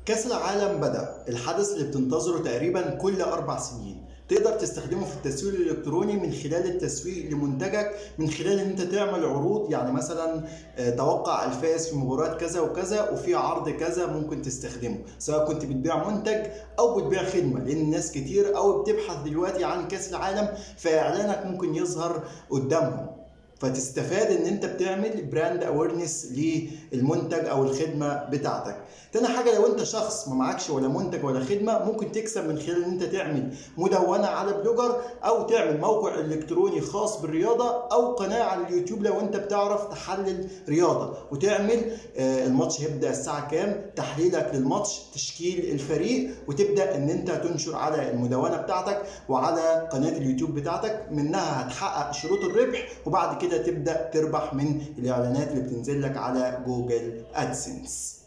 كأس العالم بدأ الحدث اللي بتنتظره تقريبا كل أربع سنين تقدر تستخدمه في التسويق الإلكتروني من خلال التسويق لمنتجك من خلال إن أنت تعمل عروض يعني مثلا آه، توقع الفائز في مباراة كذا وكذا وفي عرض كذا ممكن تستخدمه سواء كنت بتبيع منتج أو بتبيع خدمة لأن ناس كتير أو بتبحث دلوقتي عن كأس العالم فإعلانك ممكن يظهر قدامهم فتستفاد ان انت بتعمل براند اويرنس للمنتج او الخدمه بتاعتك تاني حاجه لو انت شخص ما معكش ولا منتج ولا خدمه ممكن تكسب من خلال ان انت تعمل مدونه على بلوجر او تعمل موقع الكتروني خاص بالرياضه او قناه على اليوتيوب لو انت بتعرف تحلل رياضه وتعمل آه، الماتش هيبدا الساعه كام تحليلك للماتش تشكيل الفريق وتبدا ان انت تنشر على المدونه بتاعتك وعلى قناه اليوتيوب بتاعتك منها هتحقق شروط الربح وبعد كده تبدا تربح من الاعلانات اللي بتنزل لك على جوجل ادسنس